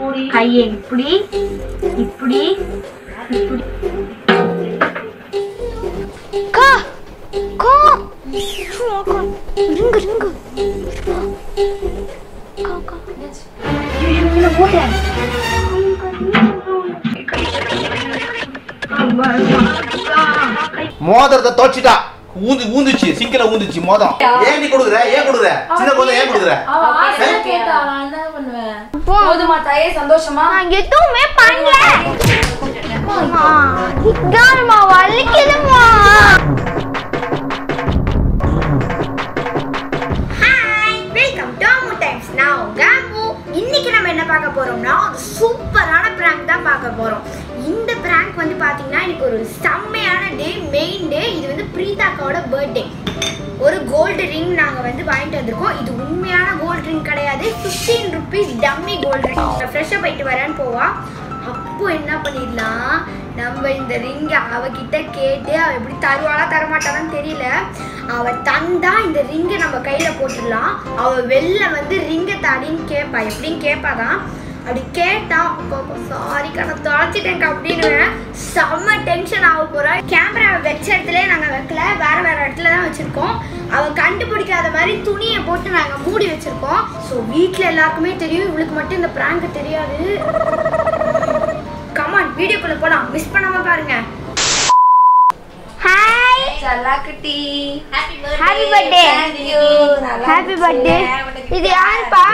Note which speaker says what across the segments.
Speaker 1: கையை இப்படி இப்படி இப்படி
Speaker 2: கா கா சும்மா கா ரிங்கு ரிங்கு கா கா
Speaker 1: இதுல போட்டேன்
Speaker 3: மோதிரத்தை தோச்சிட்டா ஊந்து ஊந்துச்சு சிங்கில ஊந்துச்சு மோதிரம் ஏன் நீ கொடுக்குற ஏன் கொடுக்குற சின்ன குழந்தை ஏன் கொடுக்குற
Speaker 4: அவ ஆசை கேட்டா நான் என்ன பண்ணுவேன் போதுமா தாயே சந்தோஷமா
Speaker 2: நான் எதுவுமே பண்ணல அம்மா, இதான்மா வலிக்குதுமா hi welcome to Ammu times நான் உங்க அம்மு இன்னைக்கு நம்ம என்ன பார்க்க போறோம்னா ஒரு சூப்பரான பிராங்க் தான் பார்க்க போறோம் இந்த பிராங்க் வந்து பாத்தீங்கன்னா இன்னைக்கு ஒரு செம்மையான டே மெயின் டே இது வந்து பிரீதாக்காவோட பர்த்டே ஒரு கோல்டு ரிங் நாங்கள் வந்து வாங்கிட்டு வந்திருக்கோம் இது உண்மையான கோல்டு ரிங் கிடையாது fifteen rupees dummy gold ring ஃப்ரெஷ்ஷாக போயிட்டு வரேன்னு போவா அப்போ என்ன பண்ணிடலாம் நம்ம இந்த ரிங்கை அவகிட்ட கேட்டு அவ எப்படி தருவாளா தரமாட்டாளான்னு தெரியல அவ தந்தா இந்த ரிங்கை நம்ம கையில போட்டுடலாம் அவ வெளில வந்து ரிங்கை தாடின்னு கேட்பா எப்படின்னு கேட்பாதான் அப்படி கேட்டா சாரி கடை தொலைச்சிட்டேன் அப்படின்னு செம்ம டென்ஷன் ஆக போறா கேமரா வச்ச இடத்துல நாங்க வைக்கல வேற வேற இடத்துல தான் வச்சிருக்கோம் அவ கண்டுபிடிக்காத மாதிரி துணியை போட்டு நாங்க மூடி வச்சிருக்கோம் ஸோ வீட்ல எல்லாருக்குமே தெரியும் இவளுக்கு மட்டும் இந்த பிராங்க் தெரியாது கமான் வீடியோக்குள்ள போலாம் மிஸ் பண்ணாம பாருங்க ஹாய்
Speaker 4: சல்லாக்குட்டி
Speaker 2: ஹாப்பி பர்த்டே ஹாப்பி பர்த்டே இது யாருப்பா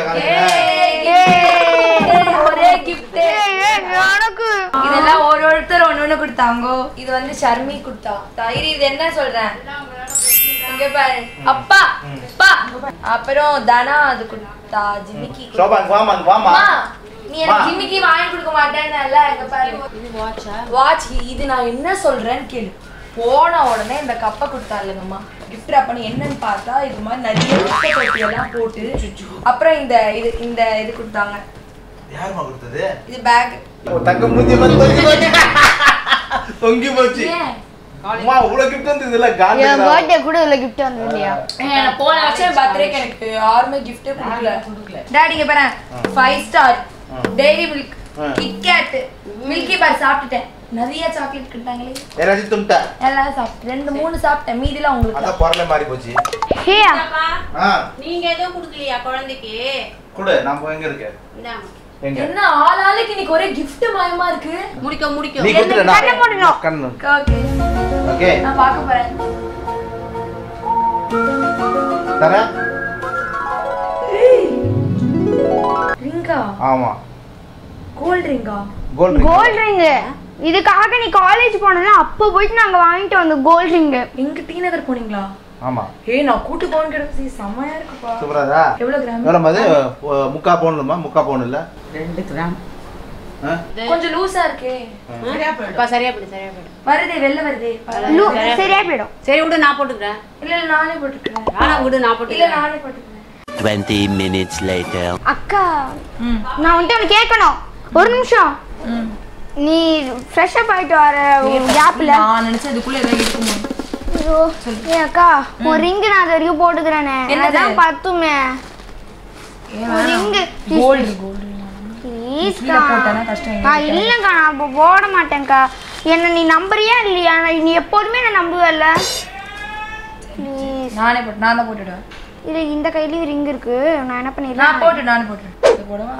Speaker 4: ஒரே gift
Speaker 2: எனக்கு
Speaker 4: இதெல்லாம் ஒரு ஒருத்தர் ஒண்ணு ஒண்ணு கொடுத்தாங்கோ இது வந்து ஷர்மி கொடுத்தா தைரி இது என்ன சொல்றேன் இங்க பாரு அப்பா அப்பா அப்புறம் தனா அது கொடுத்தா ஜிமிக்கி கொடுத்தா.
Speaker 3: சோபா இங்க வாமா இங்க வாமா
Speaker 4: அம்மா, நீ எனக்கு
Speaker 3: வா.
Speaker 4: ஜிமிக்கி வாங்கி கொடுக்க மாட்டேன்னு இங்க பாரு வாட்ச் இது நான் என்ன சொல்றேன்னு கேளு போன உடனே இந்த கப்பை கொடுத்தாருங்கம்மா கிஃப்ட் பண்ணி என்னன்னு பார்த்தா இது மாதிரி நிறைய குப்பை தொட்டி எல்லாம் போட்டு அப்புறம் இந்த இது இந்த இது கொடுத்தாங்க
Speaker 3: யாருமா கொடுத்தது
Speaker 4: இது பேக்
Speaker 3: தங்க முடிஞ்ச மாதிரி தொங்கி போச்சு தொங்கி போச்சு
Speaker 4: ஏன்
Speaker 3: அம்மா இவ்வளவு கிஃப்ட் வந்தது இல்ல காந்தி
Speaker 2: என் பர்த்டே கூட இதுல கிஃப்ட் வந்தது இல்லையா
Speaker 4: ஏன் போன வருஷம் பர்த்டேக்கு எனக்கு யாருமே கிஃப்டே கொடுக்கல டாடிங்க பாரு ஃபைவ் ஸ்டார் டெய்ரி மில்க்
Speaker 3: ஆ.
Speaker 4: கிட்கேட் மில்கி பார் சாப்பிட்டுட்டேன் நிறைய சாக்லேட் கொடுத்தாங்களே
Speaker 3: எனர்ஜி தும்ட்ட
Speaker 4: எல்லாம் சாப்பிட்டு ரெண்டு மூணு சாப்பிட்டேன் மீதிலாம் உங்களுக்கு
Speaker 3: அதான் பொருளை மாறி போச்சு
Speaker 2: ஹே
Speaker 3: ஆ
Speaker 5: நீங்க எதுவும் குடுக்கலையா குழந்தைக்கு
Speaker 3: கொடு நான் எங்க இருக்க
Speaker 5: இந்தாங்க.
Speaker 3: எங்க
Speaker 4: என்ன ஆள் ஆளுக்கு இன்னைக்கு ஒரே gift மயமா இருக்கு
Speaker 5: முடிக்க முடிக்க
Speaker 3: நீ கொடுத்துட்ட நான்
Speaker 2: கண்ணை மூடணும்.
Speaker 3: கண்ணு
Speaker 4: ஓகே
Speaker 3: ஓகே
Speaker 4: நான் பார்க்க போறேன்
Speaker 3: தர
Speaker 4: ரிங்கா
Speaker 3: ஆமா
Speaker 4: கோல்ட் ரிங்கா
Speaker 3: கோல்டு
Speaker 2: கோல்ட் ரிங் இதுக்காக நீ காலேஜ் போனதுல அப்போ போயிட்டு நாங்க வாங்கிட்டு வந்தோம் கோல்ட் ரிங்
Speaker 4: எங்க டி நகர் போனீங்களா
Speaker 3: ஆமா
Speaker 4: ஏய் நான் கூட்டு போன் கிடச்சி செம்மையா இருக்குப்பா
Speaker 3: சூப்பராதா
Speaker 4: எவ்வளவு கிராம்
Speaker 3: எவ்வளோ அது முக்கா பவுன்லுமா முக்கா பவுன் இல்ல
Speaker 5: ரெண்டு கிராம்
Speaker 3: ஆ?
Speaker 4: கொஞ்சம் லூசா இருக்கே
Speaker 5: அப்பா சரியா போடு சரியா போடு
Speaker 4: வருதே வெளில வருதே
Speaker 2: லூ சரியா போயிடும்
Speaker 5: சரி விடு நான் போட்டுக்கிறேன்
Speaker 4: இல்ல இல்ல நானே போட்டுக்கிறேன்
Speaker 5: ஆனா விடு நான்
Speaker 4: இல்ல
Speaker 5: போட்டுக்கிறேன்
Speaker 4: நானே போட்டுக்கிறேன்
Speaker 6: 20 minutes later.
Speaker 2: அக்கா நான் வந்துட்டு உனக்கு கேட்கணும் ஒரு நிமிஷம் நீ ஃப்ரெஷ் அப் ஆயிட்டு வர கேப்ல
Speaker 4: நான் நினைச்சேன் இதுக்குள்ள ஏதாவது இருக்குமோ
Speaker 2: ஐயோ ஏ அக்கா உன் ரிங் நான் அது வரைக்கும் போட்டுக்கிறேனே
Speaker 4: என்னது?
Speaker 2: அதான் பத்துமே ஒரு ரிங்
Speaker 4: கோல்டு கோல்டு
Speaker 2: ப்ளீஸ்க்கா
Speaker 4: போட்டேன்னா கஷ்டம்
Speaker 2: ஆ இல்லைக்கா நான் இப்போ போட மாட்டேன்க்கா என்ன நீ நம்புறியா இல்லையா நான் நீ எப்போதுமே நான் நம்புவல்ல ப்ளீஸ்
Speaker 4: நானே போட்டு நான் தான் போட்டுடுவேன்
Speaker 2: இது இந்த கையிலயும் ரிங் இருக்கு நான் என்ன
Speaker 4: நான்
Speaker 2: பண்ணிடுறேன்
Speaker 4: போட்டு நானே போட்டுடுவேன் இது போடவா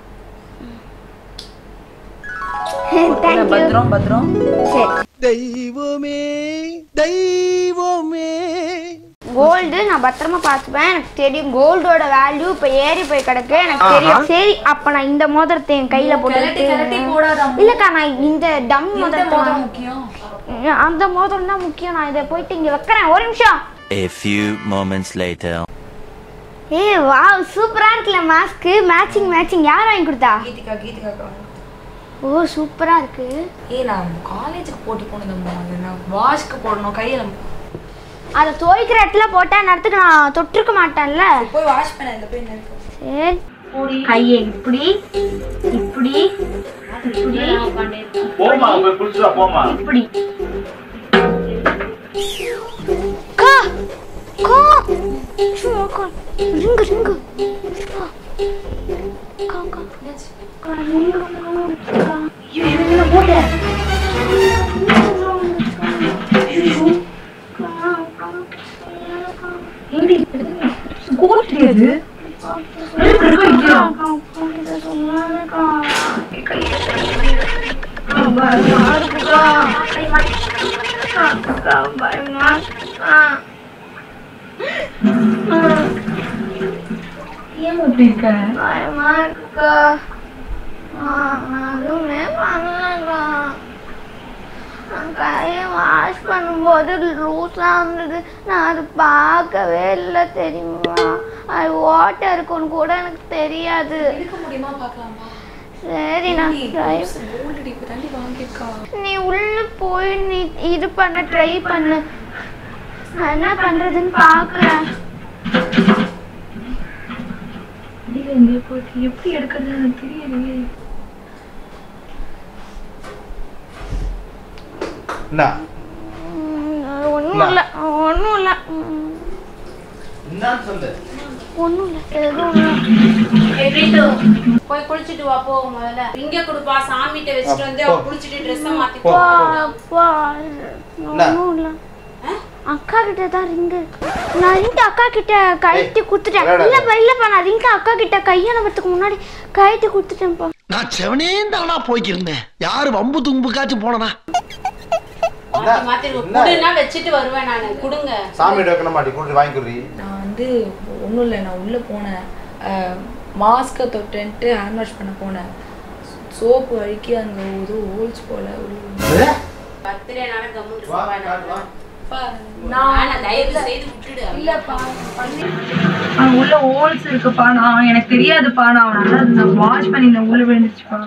Speaker 2: தேங்க்யூ
Speaker 4: பத்திரம் பத்திரம்
Speaker 2: சரி கோல்டு நான் பத்திரமா பார்த்துப்பேன் எனக்கு தெரியும் கோல்டோட வேல்யூ இப்போ ஏறி போய் கிடக்கு எனக்கு தெரியும் சரி அப்ப நான் இந்த மோதிரத்தை என் கையில
Speaker 4: கிளட்டி கிளட்டி
Speaker 2: போட்டு
Speaker 4: போடாத
Speaker 2: இல்லக்கா நான் இந்த டம்
Speaker 4: இந்த
Speaker 2: மோதிரத்தை
Speaker 4: மோதிரம்
Speaker 2: நான்-
Speaker 4: முக்கியம்
Speaker 2: அந்த மோதிரம் தான் முக்கியம் நான் இதை போயிட்டு இங்க வைக்கிறேன் ஒரு நிமிஷம்
Speaker 6: A few moments later.
Speaker 2: ஏ வாவ் சூப்பரா இருக்குல்ல மாஸ்க் மேட்சிங் மேட்சிங் யார் வாங்கி கொடுத்தா
Speaker 4: கீதிகா கீதிகா
Speaker 2: ஓ சூப்பரா இருக்கு
Speaker 4: ஏய் நான் காலேஜுக்கு போட்டு போனதம்மா அது நான் வாஷ்க்கு போடணும் கையில
Speaker 2: அதை துவைக்கிற இடத்துல போட்டா நேரத்துக்கு நான் தொட்டிருக்க மாட்டேன்ல
Speaker 4: போய் வாஷ் பண்ண இந்த போய் இருக்கு
Speaker 2: சரி
Speaker 1: கையை இப்படி இப்படி இப்படி
Speaker 3: போமா போய் குளிச்சுட்டு வா, போமா
Speaker 1: இப்படி
Speaker 2: கா கா சும்மா கா ரிங்கு ரிங்கு
Speaker 1: ஏன் இப்படி இருக்க
Speaker 2: பயமா இருக்குக்கா அதுவுமே பண்ணலக்கா நான் கையை வாஷ் பண்ணும்போது லூஸாக இருந்தது நான் அது பார்க்கவே இல்லை தெரியுமா அது வாட்டர் இருக்குன்னு கூட எனக்கு தெரியாது
Speaker 4: எடுக்க முடியுமா பார்க்கலாமா
Speaker 2: சரி நான் ட்ரை
Speaker 4: கோல்டு இப்போ தாண்டி வாங்கியிருக்கா
Speaker 2: நீ உள்ள போய் நீ இது பண்ண ட்ரை பண்ணு நான் என்ன பண்றதுன்னு பார்க்குறேன்
Speaker 1: அடியில எங்கேயோ போயிட்டு எப்படி எடுக்கிறது எனக்கு தெரியலையே
Speaker 3: என்ன
Speaker 2: ஒன்றும் இல்லை ஒன்றும் இல்லை
Speaker 3: என்னன்னு சொல்லு
Speaker 2: ஒன்றும் இல்லை எதுவும் இல்லை
Speaker 5: போய் குளிச்சிட்டு வா போ முதல்ல இங்க கொடுப்பா சாமிகிட்ட வச்சுட்டு வந்து
Speaker 3: போ.
Speaker 5: அவ குளிச்சிட்டு ட்ரெஸ் மாத்தி
Speaker 3: போ,
Speaker 5: போ
Speaker 3: போ.
Speaker 2: அப்பா ஒன்றும் இல்லை அக்கா கிட்ட தான் ரிங்கு நான் ரிங்கு அக்கா கிட்ட கழட்டி கொடுத்துட்டேன்
Speaker 3: விளையாடாத.
Speaker 2: இல்லப்பா இல்லப்பா நான் ரிங்கு அக்கா கிட்ட கையெழுவதுக்கு முன்னாடி கழட்டி கொடுத்துட்டேன்ப்பா
Speaker 7: நான் செவனே தானா போய்க்கிருந்தேன் யாரு வம்பு தும்புக்காச்சும் போனனா
Speaker 5: மாத்தி மாத்தி
Speaker 3: என்ன?
Speaker 5: குடுனா வச்சுட்டு வருவேன் நானு குடுங்க
Speaker 3: சாமி வைக்கணும் மாட்டி கூட்டி வாங்கி கொடுறி
Speaker 4: நான் வந்து ஒன்றும் இல்லை நான் உள்ளே போனேன் மாஸ்க்கை தொட்டுன்ட்டு ஹேண்ட் வாஷ் பண்ண போனேன் சோப்பு வழுக்கி அங்கே ஏதோ ஹோல்ஸ் போல உள்ள-
Speaker 5: பர்த்டேனால கம்முன்னு
Speaker 3: வா,
Speaker 5: இருப்பா
Speaker 3: காட்டு, வா.
Speaker 4: அப்பா,
Speaker 5: நான்
Speaker 4: நான்
Speaker 5: தயவு செய்து விட்டுடு
Speaker 4: இல்லப்பா பண்ணி
Speaker 1: அங்க உள்ள ஹோல்ஸ் இருக்குப்பா நான் எனக்கு தெரியாதுப்பா நான் நல்லா நான் வாஷ் பண்ணிருந்தேன் உள்ள விழுந்துச்சுப்பா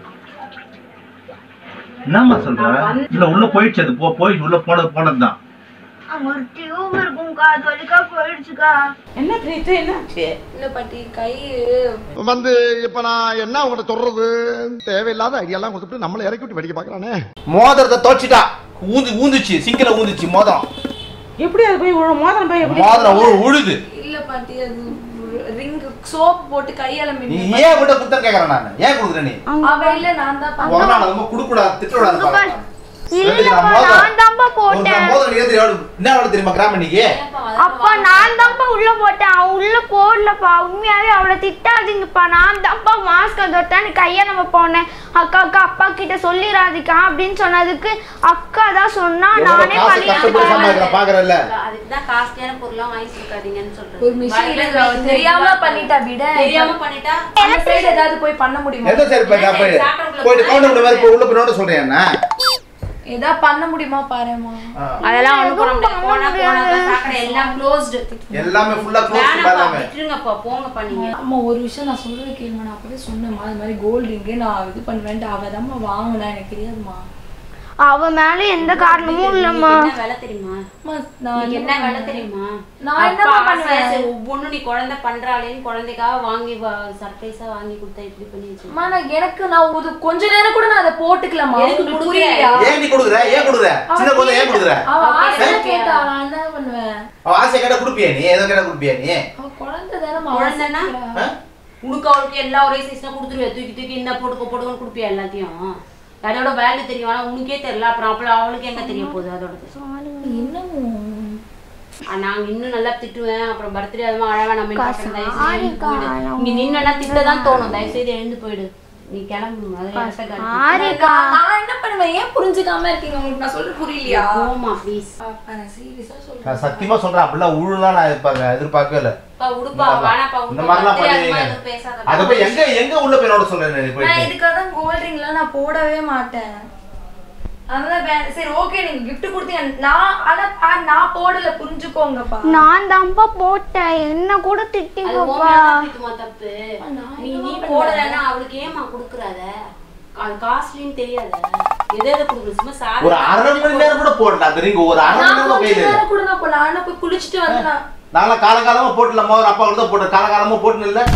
Speaker 3: என்னம்மா சொல்ற இல்ல உள்ள போயிடுச்சு அது போ போய் உள்ள போனது போனதுதான்
Speaker 2: அங்க ஒரு டியூப் இருக்கும்க்கா அது வழிக்கா போயிடுச்சுக்கா
Speaker 5: என்ன பிரீத்து என்னாச்சு
Speaker 4: இல்லை பாட்டி கை
Speaker 7: வந்து இப்ப நான் என்ன உங்கள்ட்ட சொல்றது தேவையில்லாத ஐடியாலாம் கொடுத்துட்டு நம்மளை இறக்கி விட்டு வெடிக்க பாக்குறானே
Speaker 3: மோதிரத்தை தோச்சிட்டா ஊந்து ஊந்துச்சு சிங்கில ஊந்துச்சு மோதிரம்
Speaker 5: எப்படி அது போய் மோதிரம் போய்
Speaker 3: மோதிரம் உழு- உழுது
Speaker 4: இல்லை பாட்டி அது ரிங் சோப்பு போட்டு கையால
Speaker 3: நீ
Speaker 4: மின்னி
Speaker 3: ஏன் விட்ட குத்தம் கேக்குறேன் நான் ஏன் கொடுக்குற நீ
Speaker 4: அவ இல்லை நான் தான் பண்ணேன்.
Speaker 3: உங்க நான் ரொம்ப குடுக்கூடாது திட்டக்கூடாது பாருங்க.
Speaker 2: இல்லப்பா நான் தான்ப்பா போட்டேன்
Speaker 3: ஒரு மோதிரம் ஏத்து எவ்வளவு என்ன எவ்வளவு தெரியுமா கிராம் இன்னைக்கு
Speaker 2: அப்பா நான் தான்ப்பா உள்ள போட்டேன் அவன் உள்ள போடலப்பா உண்மையாவே அவளை திட்டாதீங்கப்பா நான் தான்ப்பா மாஸ்க் தொட்டான்னு கையை நம்ம போனேன் அக்கா அக்கா அப்பா கிட்ட சொல்லிடாதீக்கா அப்படின்னு சொன்னதுக்கு அக்கா தான் சொன்னா
Speaker 3: எவ்வளவு
Speaker 2: நானே
Speaker 3: காசு கஷ்டப்பட்டு சம்பாதிக்கிறேன் பாக்குறல்ல
Speaker 5: அதுக்கு தான் காஸ்ட்லியான பொருள்லாம் வாங்கி கொடுக்காதீங்கன்னு சொல்றேன்
Speaker 4: ஒரு மிஷின் தெரியாம பண்ணிட்டா விட
Speaker 5: தெரியாம பண்ணிட்டா
Speaker 4: அந்த சைடு ஏதாவது போய் பண்ண முடியுமா
Speaker 3: எந்த சரி போய் நான் போய் போயிட்டு கவுண்டர் மாதிரி போய் உள்ள போய் நோட்ட சொல்றேன் என்ன
Speaker 4: ஏதாவது பண்ண முடியுமா பாருமா
Speaker 5: அதெல்லாம் ஒண்ணும் பண்ண முடியாது போனா போனா சாக்கடை எல்லாம் க்ளோஸ்டு
Speaker 3: எல்லாமே ஃபுல்லா க்ளோஸ்
Speaker 5: வேணாப்பா
Speaker 3: எல்லாமே
Speaker 5: விட்டுருங்கப்பா போங்கப்பா நீங்க
Speaker 4: அம்மா ஒரு விஷயம் நான் சொல்றது கேளுமா நான் அப்பவே சொன்னேம்மா அது மாதிரி கோல்டு ரிங்கு நான் இது பண்ணுவேன்ட்டு அவ தான்மா வாங்கினா எனக்கு தெரியாதுமா
Speaker 2: அவ மேல எந்த காரணமும் இல்லம்மா
Speaker 5: என்ன வேலை தெரியுமா
Speaker 4: அம்மா, நான்
Speaker 5: நீ என்ன வேலை தெரியுமா
Speaker 4: நான்
Speaker 5: அப்பா
Speaker 4: என்னம்மா
Speaker 5: ஆசையா
Speaker 4: பண்ணுவேன்?
Speaker 5: சரி, ஒவ்வொன்னும் நீ குழந்தை பண்றாளேன்னு குழந்தைக்காக வாங்கி சர்ப்ரைஸா வாங்கி கொடுத்தா இப்படி பண்ணி வச்சு
Speaker 4: அம்மா நான் எனக்கு நான் ஒரு கொஞ்ச நேரம் கூட நான் அதை போட்டுக்கலாமா
Speaker 5: எதுக்கு
Speaker 4: உங்களுக்கு
Speaker 5: கொடுக்குற?
Speaker 4: புரியலையா
Speaker 3: ஏன் நீ கொடுக்குற ஏன் கொடுக்குற சின்ன குழந்தை ஏன் கொடுக்குற
Speaker 4: அவ ஆசையா
Speaker 5: Okay.
Speaker 4: கேட்டா நான் என்ன பண்ணுவேன்
Speaker 3: அவ ஆசை கேட்டா கொடுப்பியா நீ ஏதோ கேட்டா கொடுப்பியா நீ
Speaker 4: அவ குழந்தை தானே
Speaker 5: குழந்தைன்னா?
Speaker 3: ஆ?
Speaker 5: உனக்கு அவளுக்கு எல்லா ஒரே சைஸ்னா கொடுத்துருவே தூக்கி தூக்கி இந்த போட்டுக்கோ போட்டுக்கோன்னு கொடுப்பியா எல்லாத்தையும் அதோட வேல்யூ தெரியும் ஆனா உனக்கே தெரியல அப்புறம் அப்புறம் அவளுக்கு எங்க தெரிய போகுது அதோட
Speaker 4: என்னமோ
Speaker 5: ஆ, நாங்க இன்னும் நல்லா திட்டுவேன் அப்புறம் பர்த்டே அதுமா அழகா நம்ம
Speaker 2: சாரிக்கா,
Speaker 5: இங்க நின்னா திட்டதான் தோணும் தயவு செய்து எழுந்து போயிடு நீ கிளம்பு அது என்கிட்ட காட்டு.
Speaker 2: ஆரிக்கா
Speaker 4: நான் என்ன பண்ணுவேன் ஏன் புரிஞ்சுக்காம இருக்கீங்க உங்களுக்கு நான் சொல்றது புரியலையா
Speaker 5: போம்மா ப்ளீஸ்
Speaker 4: அப்பா, நான் சீரியஸா சொல்றேன்
Speaker 3: நான் சத்தியமா சொல்றேன் அப்படிலாம் உழுலாம் நான் எதிர்பார்க்க எதிர்பார்க்கவே இல்லை
Speaker 5: பா உடுப்பா வேணாப்பா
Speaker 3: இந்த
Speaker 5: உடுப்பா
Speaker 3: மாதிரிலாம்
Speaker 5: birthday அதுமா
Speaker 3: பண்ணுவீங்க
Speaker 5: எதுவும் பேசாத
Speaker 3: அதை போய் எங்க எங்க உள்ள போய் நோட சொல்றேன் நீ
Speaker 4: நான்
Speaker 3: போயிட்டு
Speaker 4: இதுக்காக தான் கோல்ட் ரிங்லாம் நான் போடவே மாட்டேன் அதனால வே- சரி ஓகே நீங்க gift கொடுத்தீங்க நான் ஆனா ஆ, நான் போடல புரிஞ்சுக்கோங்கப்பா
Speaker 2: நான் தான்ப்பா போட்டேன் என்ன கூட
Speaker 5: அது
Speaker 2: திட்டிங்கப்பா
Speaker 5: உன் மேல தான் தப்பு நீ நீ போடலைன்னா அவளுக்கு ஏமா குடுக்குறாத அது காஸ்ட்லின்னு தெரியாத எதை எதை கொடுக்குறது சும்மா
Speaker 3: ஒரு
Speaker 5: சாதா
Speaker 3: அரை மணி நேரம் கூட போடல அந்த ரிங் ஒரு அரை மணி
Speaker 4: நான்
Speaker 3: நேரம்
Speaker 4: கொஞ்ச
Speaker 3: கையில
Speaker 4: நேரம் கூட நான் போ- நான் என்ன போய் குளிச்சுட்டு வந்து நான்
Speaker 3: நாங்களாம் காலகாலமா போட்டுல மோதிரம் அப்பா கூட தான் போட்டு காலகாலமா போட்டு இல்ல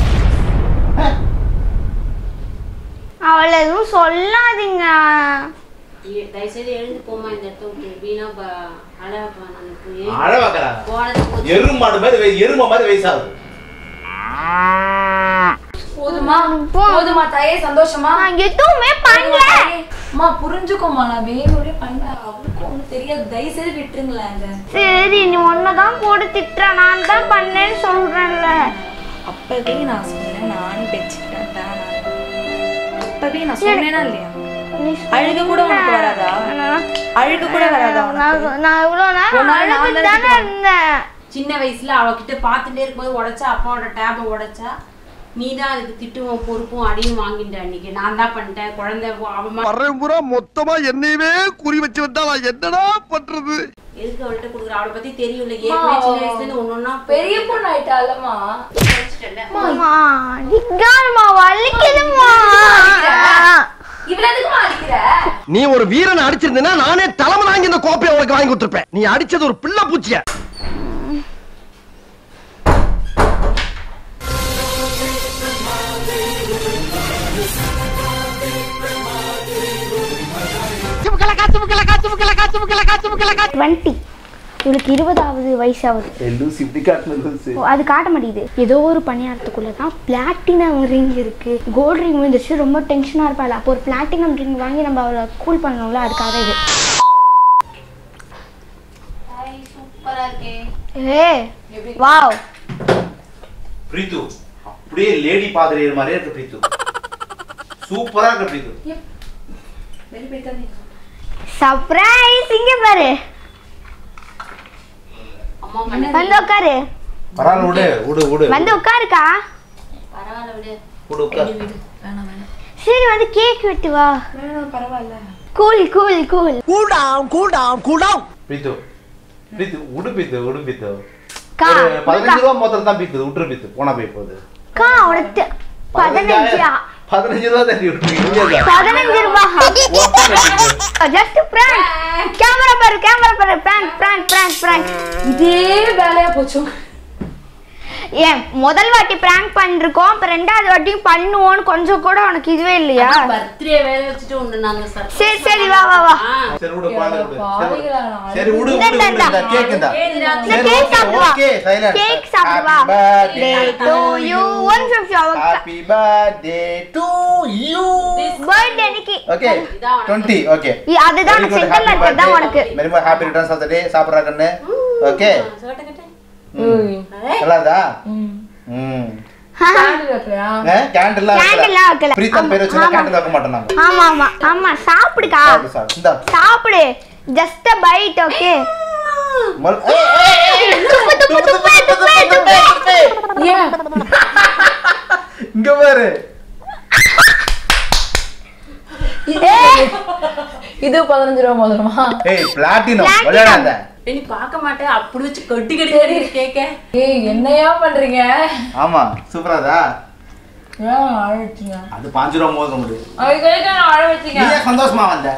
Speaker 2: அவளை எதுவும் சொல்லாதீங்க
Speaker 5: ஏ, தயவு செய்து எழுந்து போமா இந்த இடத்த விட்டு வீணா ப- அழகப்பா நான் போய்
Speaker 3: அழ வைக்கிறாங்க
Speaker 5: போனது போச்சு.
Speaker 3: எருமாடு மாதிரி வய- எருமை மாதிரி வயசாகுது
Speaker 4: போதுமா
Speaker 2: போ.
Speaker 4: போதுமா தாயே சந்தோஷமா
Speaker 2: நான் எதுவுமே பண்ணல
Speaker 4: அம்மா புரிஞ்சுக்கோமா நான் வேணும்னே பண்ணேன் அவளுக்கும் ஒன்றும் தெரியாது தயவு செய்து விட்டுருங்களேன் அந்த
Speaker 2: சரி நீ ஒன்னதான் போட்டு திட்டுற நான் தான் பண்ணேன்னு சொல்றேன்ல
Speaker 4: அப்பவே நான் சொன்னேன் நானும் வச்சுக்கிட்டேன் தான் அப்பவே நான் சொன்னேனா இல்லையா
Speaker 2: நீ
Speaker 4: அழுக கூட உனக்கு வராதா அழுக கூட வராதா உனக்கு?
Speaker 2: நான் நான் இவ்வளவு நேரம்
Speaker 4: ஒரு நாள் நான்
Speaker 2: அழுதுட்டு தானே இருந்தேன்
Speaker 5: சின்ன வயசுல அவகிட்ட பார்த்துட்டே இருக்கும்போது உடைச்சா அப்பாவோட டேபை உடைச்சா நீ தான் அதுக்கு திட்டுவோம் பொறுப்பும் அடியும் வாங்கிட்ட அன்னைக்கு நான் தான் பண்ணிட்டேன் குழந்தை அவமா
Speaker 7: வர்றேன் பூரா மொத்தமா என்னையவே குறி வச்சு வந்தா நான் என்னடா பண்றது
Speaker 5: எதுக்கு அவள்கிட்ட கொடுக்குற அவளை பத்தி தெரியும்ல ஏற்கனவே சின்ன வயசுல இருந்து ஒண்ணு ஒண்ணா
Speaker 4: பெரிய பொண்ணு ஆயிட்டாலம்மா
Speaker 5: படிச்சுட்டல
Speaker 2: அம்மா நிக்காதம்மா வலிக்குதும்மா
Speaker 4: இவ்வளவு எதுக்குமா அடிக்கிற
Speaker 8: நீ ஒரு வீரனை அடிச்சிருந்தா நானே தலைமை வாங்கி இந்த கோப்பையை உனக்கு வாங்கி கொடுத்துருப்பேன் நீ அடிச்சது ஒரு பிள்ளை பூச்சிய
Speaker 2: டுவெண்ட்டி இவளுக்கு இருபதாவது வயசாகுது
Speaker 3: லூசி இப்படி காட்டுன லூசி
Speaker 2: ஓ, அது காட்ட மாட்டேங்குது ஏதோ ஒரு பணியாரத்துக்குள்ள தான் பிளாட்டினம் ரிங் இருக்கு கோல்டு ரிங் வந்துச்சு ரொம்ப டென்ஷனா இருப்பாள் அப்போ ஒரு பிளாட்டினம் ரிங் வாங்கி நம்ம அவளை கூல் பண்ணணும்ல அதுக்காக இது
Speaker 5: சூப்பரா இருக்கே
Speaker 2: ஏ வாவ்
Speaker 3: பிரீத்து அப்படியே லேடி பாதிரியர் மாதிரியே இருக்கு பிரீத்து சூப்பரா இருக்கு பிரீத்து
Speaker 4: வெளியே போயிட்டாதே
Speaker 2: சர்ப்ரைஸ் இங்க பாரு
Speaker 5: அம்மா பண்ண
Speaker 2: வந்து உட்காரு
Speaker 3: பரவாயில்ல விடு விடு விடு
Speaker 2: வந்து உட்காருக்கா
Speaker 5: பரவாயில்ல விடு
Speaker 3: விடு உட்கார்
Speaker 4: வேணாம் வேணாம்
Speaker 2: சரி வந்து கேக் வெட்டு வா
Speaker 4: வேணாம் பரவாயில்ல
Speaker 2: cool cool cool
Speaker 8: cool down cool down cool down
Speaker 3: Preethu Preethu விடு பிரீத்து விடு பிரீத்து
Speaker 2: கா
Speaker 3: ஒரு பதினஞ்சு ரூபா மொத்தம் தான் பீத்து விட்டுரு பீத்து போனா போய் போகுது
Speaker 2: கா உனக்கு பதினஞ்சா
Speaker 3: பதினஞ்சு ரூபா தான் விட்டுருக்கீங்க
Speaker 2: பதினஞ்சு ரூபாய் ஜஸ்ட் பிராங்க் கேமரா பாரு கேமரா பாரு பிராங்க் பிராங்க் பிராங்க் பிராங்க்
Speaker 4: இதே வேலையா போச்சு
Speaker 2: ஏன் முதல் வாட்டி பிராங்க் பண்ணிருக்கோம் இப்ப ரெண்டாவது வாட்டியும் பண்ணுவோம்னு கொஞ்சம் கூட உனக்கு இதுவே இல்லையா
Speaker 5: பர்த்டே வேலை வச்சுட்டு ஒண்ணு நாங்க surprise
Speaker 2: சரி சரி வா வா வா
Speaker 5: ஆ.
Speaker 3: சரி விடு குழந்தை விடு
Speaker 4: பாவிகளா, நான்
Speaker 3: சரி விடு
Speaker 2: இந்தா,
Speaker 3: விடு
Speaker 2: இந்தா,
Speaker 3: விடு இந்த கேக் இந்த
Speaker 5: ஏதுடா,
Speaker 2: இந்த
Speaker 3: சரி
Speaker 2: கேக் சாப்பிடு வா
Speaker 3: ஓகே சைலண்ட்
Speaker 2: கேக் சாப்பிடு வா டே to you one fifty
Speaker 3: happy birthday to you
Speaker 2: birthday அன்னைக்கு
Speaker 3: ஓகே
Speaker 5: இதான் உனக்கு.
Speaker 3: 20 ஓகே
Speaker 2: இ- அதுதான் சென்டர்ல இருக்கிறது தான் உனக்கு
Speaker 3: very much happy returns of the day சாப்பிடுறா கண்ணு ஓகே
Speaker 5: சோட்ட கட்டு.
Speaker 3: நல்லா இருக்கா ம்
Speaker 4: கேண்டில் வைக்கிறியா
Speaker 3: கேண்டில்லாம்
Speaker 2: Candle எல்லாம் வைக்கல.
Speaker 3: பிரீத்தம் பேர் வச்சு
Speaker 2: ஆமா.
Speaker 3: கேண்டில் வைக்க மாட்டோம் நாங்க
Speaker 2: ஆமா ஆமா ஆமா சாப்பிடுக்கா
Speaker 3: சாப்பிடு சாப்பிடு இந்தா
Speaker 2: சாப்பிடு ஜஸ்ட் பைட் ஓகே
Speaker 3: மொல்- ஏய், ஏய், ஏய்,
Speaker 2: துப்பு துப்பு துப்பு துப்பு துப்பு
Speaker 4: ஏன்
Speaker 3: இங்க பாரு
Speaker 4: இது பதினஞ்சு ரூபா மோதிரமா
Speaker 3: ஏய் பிளாட்டினம்
Speaker 2: Platinum.
Speaker 3: விளையாடாத
Speaker 5: ஏய், நீ பார்க்க மாட்டேன் அப்படி வச்சு கட்டி கட்டி கேக்க
Speaker 4: ஏய் என்னையா பண்றீங்க
Speaker 3: ஆமா சூப்பராதா
Speaker 4: ஏன் அழ வச்சீங்க
Speaker 3: அது பாஞ்சு ரூபா மோதிரம் முடியும்
Speaker 4: அதுக்கு நான் அழ வச்சீங்க
Speaker 3: நீ ஏன் சந்தோஷமா வந்த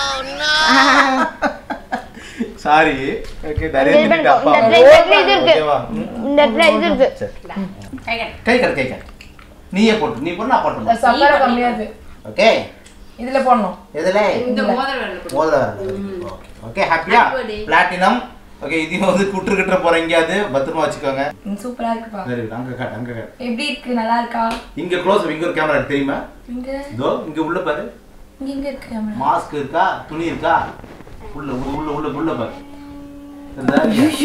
Speaker 3: சாரி ஓகே நிறைய
Speaker 2: இந்த
Speaker 3: திட்டிட்ட அப்பா
Speaker 2: இந்த இடத்துல இது இருக்கு
Speaker 3: ஓகேவா? ம்.
Speaker 2: இந்த இடத்துல இது இருக்கு
Speaker 3: சரி.
Speaker 5: கை கட்டு.
Speaker 3: கை கட்டு கை கட்டு நீயே போட்டு நீ போட்டு நான் போட்டு
Speaker 4: சக்கரை கம்மியாது
Speaker 3: ஓகே
Speaker 4: இதுல போடணும்
Speaker 3: எதுல
Speaker 5: இந்த மோதிரம் வேலை கொடு.
Speaker 3: மோதிரம் வரல ஓகே ஹாப்பியா
Speaker 5: Happy birthday.
Speaker 3: பிளாட்டினம் ஓகே இதையும் வந்து குற்று கிட்ட போற எங்கேயாவது பத்திரமா வச்சுக்கோங்க
Speaker 4: ம், சூப்பரா இருக்குப்பா
Speaker 3: வெரி குட் அங்க காட்டு அங்க காட்டு
Speaker 4: எப்படி இருக்கு நல்லா இருக்கா
Speaker 3: இங்க க்ளோஸ் இங்க ஒரு கேமரா தெரியுமா
Speaker 4: இங்க
Speaker 3: இதோ இங்க உள்ள பாரு
Speaker 4: இங்க எங்க இருக்கு camera?
Speaker 3: மாஸ்க் இருக்கா துணி இருக்கா உள்ள உள்ள உள்ள உள்ள உள்ள பாரு தெரியுதா?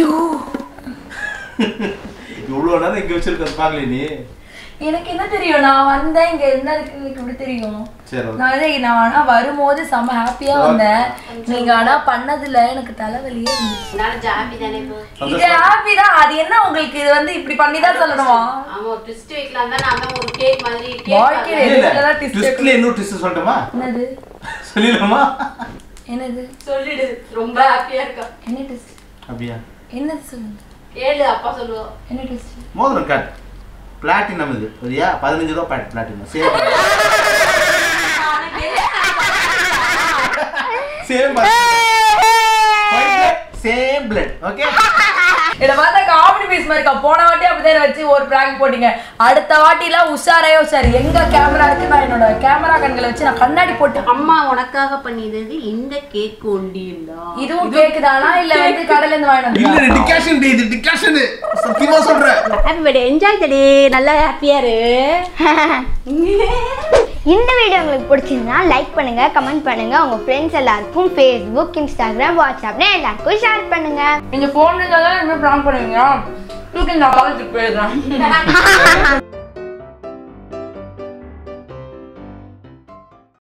Speaker 3: இவ்வளவு நேரம் இங்க வச்சிருக்க பாக்கல நீ
Speaker 4: எனக்கு என்ன தெரியும் நான் வந்தேன் இங்க என்ன இருக்கு எனக்கு எப்படி தெரியும்
Speaker 3: சரி okay.
Speaker 4: நான் வந்து- நான் ஆனா வரும்போது செம்ம ஹாப்பியா வந்தேன் நீங்க ஆனா பண்ணதுல எனக்கு தலைவலியே இருந்துச்சு
Speaker 5: அதனால ஜாமி தானே இப்போ
Speaker 4: இது ஹாப்பி தான் அது என்ன உங்களுக்கு இது வந்து இப்படி பண்ணி தான் சொல்லணுமா
Speaker 5: ஆமா ஒரு ட்விஸ்ட் வைக்கலாம் தான் நான் தான் ஒரு கேக் மாதிரி
Speaker 4: வாழ்க்கையில
Speaker 5: கேக்
Speaker 3: இல்ல, இல்ல
Speaker 4: இதுலதான் twist
Speaker 3: ட்விஸ்ட்ல இன்னும் ட்விஸ்ட் சொல்லட்டுமா
Speaker 4: என்னது
Speaker 3: சொல்லிடலாமா
Speaker 4: என்னது
Speaker 5: சொல்லிடு ரொம்ப ஹாப்பியா இருக்கா
Speaker 4: என்ன டெஸ்ட்
Speaker 3: அப்படியா
Speaker 4: என்னது சொல்லுங்க
Speaker 5: கேளு அப்பா சொல்லுவோம்
Speaker 4: என்ன டெஸ்ட்
Speaker 3: மோதிரம் காட் பிளாட்டினம் இது சரியா பதினஞ்சு ரூபா bad platinum same same same blood okay
Speaker 4: இத பார்த்தா காமெடி பீஸ் மாதிரி இருக்கா போன வாட்டி அப்படிதான் வச்சு ஒரு பிராங்க் போட்டீங்க அடுத்த வாட்டிலாம் உஷாரே உஷார் எங்க கேமரா இருக்கு நான் என்னோட கேமரா கண்களை வச்சு நான் கண்ணாடி போட்டு
Speaker 5: அம்மா உனக்காக பண்ணியது இந்த கேக் ஒண்டியுண்டா
Speaker 4: இதுவும் கேக்குதானா இல்ல வந்து கடையில இருந்து வாங்கிட்டு
Speaker 9: இல்ல
Speaker 4: வந்தா
Speaker 9: டிகாஷன் டே இது டிகாஷன் சத்தியமா சொல்றேன்
Speaker 5: ஹாப்பி பர்த்டே என்ஜாய் தடி நல்லா ஹாப்பியா இரு
Speaker 2: இந்த வீடியோ உங்களுக்கு பிடிச்சிருந்தா லைக் பண்ணுங்க கமெண்ட் பண்ணுங்க உங்க ஃப்ரெண்ட்ஸ் எல்லாருக்கும் ஃபேஸ்புக் இன்ஸ்டாகிராம் வாட்ஸ்அப்ல எல்லாருக்கும் ஷேர் பண்ணுங்க
Speaker 4: நீங்க போன் இருந்தாதான் என்ன பிராங்க் பண்ணுவீங்க தூக்கி நான் காலேஜுக்கு போயிடுறேன்